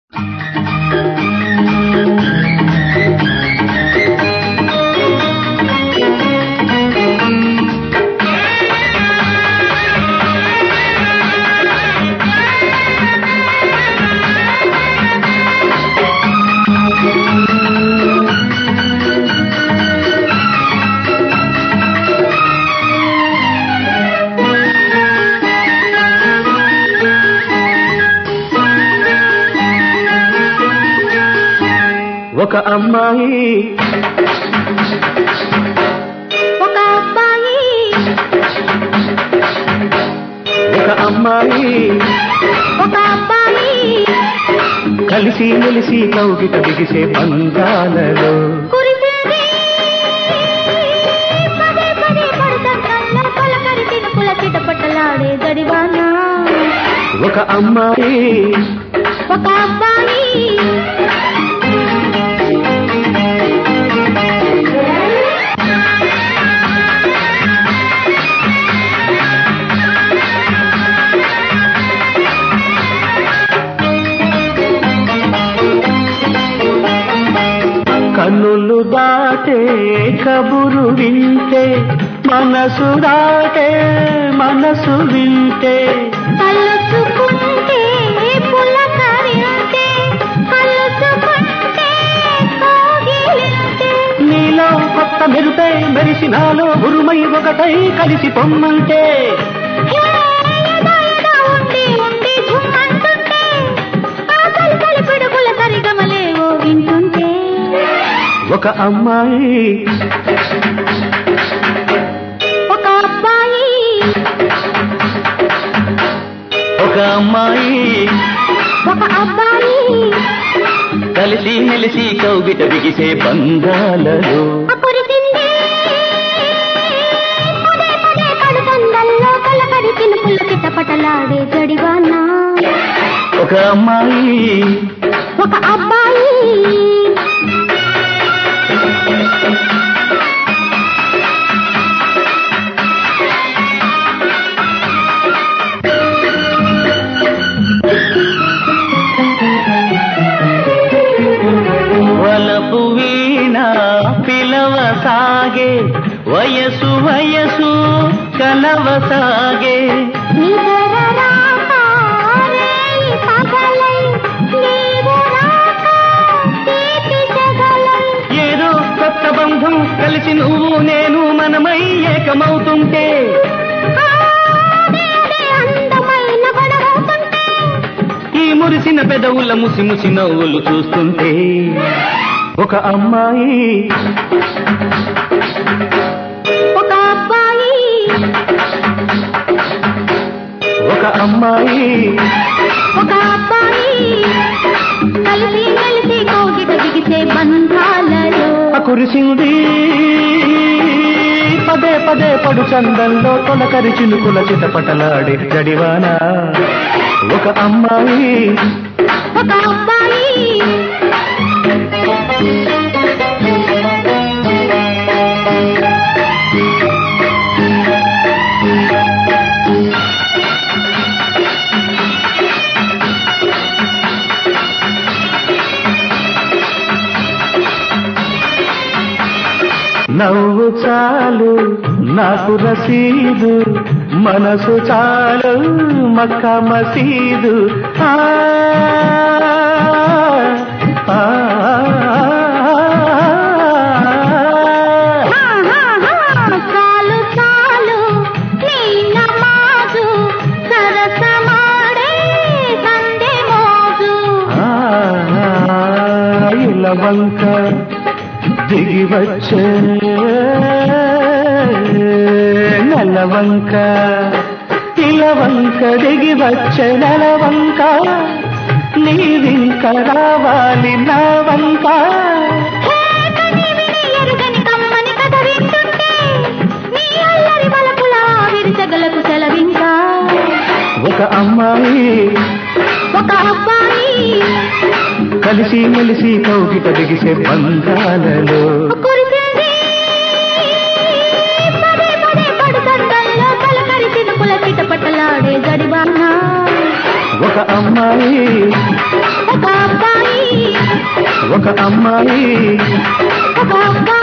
ఒక అమ్మాయి ఒక అబ్బాయి ఒక అమ్మాయి ఒక అబ్బాయి కలిసి మెలిసి కౌగిట బిగిసే బంగాలలో కురిసింది పదే పదే పడుతుందన్న పలకరి తినుకుల చిటపటలాడే గడివానా ఒక అమ్మాయి ఒక అబ్బాయి కన్నులు దాటే కబురు వింటే మనసు దాటే మనసు వింటే కలుసుకుంటే పులకరింటే కలుసుకుంటే కోగిలింటే నీలో కొత్త మెరుపై మెరిసినాలో ఉరుమై ఒకటై కలిసి పొమ్మంటే ఏదో ఏదో ఉండి ఉండి ఝుమ్మంటుంటే ఆకలి కలి పిడుగుల సరిగమలేవో వింటుంటే ఒక అమ్మాయి ఒక అబ్బాయి ఒక అమ్మాయి ఒక అబ్బాయి కలిసి మెలిసి కౌగిట బిగిసే బంగాలలో కురిసింది పదే పదే పడుతుందల్లో కలకరి పిలుపుల చిట్టపటలాడే గడివానా ఒక అమ్మాయి ఒక అబ్బాయి వలపు వీణ పిలవ సాగే వయసు వయసు కలవ సాగే నిదర రాక రేయి పగలై నీవు రాక తీపి సెగలై ఏదో కొత్త బంధం కలిసి నువ్వు నేను మనమై ఏకమవుతుంటే అదే అదే అందమైన గొడవవుతుంటే ఈ మురిసిన పెదవుల ముసి ముసి నవ్వులు చూస్తుంటే ఒక అమ్మాయి ఒక అబ్బాయి ఒక అమ్మాయి ఒక అబ్బాయి కలిసి కలిసి కోగిట బిగిసే బంధాలలో కురిసింది పదే పదే పడు చందంలో తొలకరి చినుకుల చిటపటలాడే గడివాన ఒక అమ్మాయి ఒక అబ్బాయి నవ్వు చాలు నాకు రసీదు మనసు చాలు మక్క మసీదు ఆ, ఆ, చాలు చాలు నీ నమాజు సరసమాడే సందే మోజు ఆ, ఇలవంక దిగి వచ్చే నెలవంక ఇలవంక దిగి వచ్చే నెలవంక నీవింక రావాలి నా వంక హే కని విని ఎరుగని కమ్మని కథ వింటుంటే నీ అల్లరి వలపుల విరిసగలకు సెలవింకా ఒక అమ్మాయి ఒక అబ్బాయి కలిసి మెలిసి కౌగిట దిగిసే బంధాలలో కురిసింది పదే పదే పడుతుందల్లో కలకరి చినుకుల చిటపటలాడే గడివాన ఒక అమ్మాయి ఒక అబ్బాయి ఒక అమ్మాయి ఒక అబ్బాయి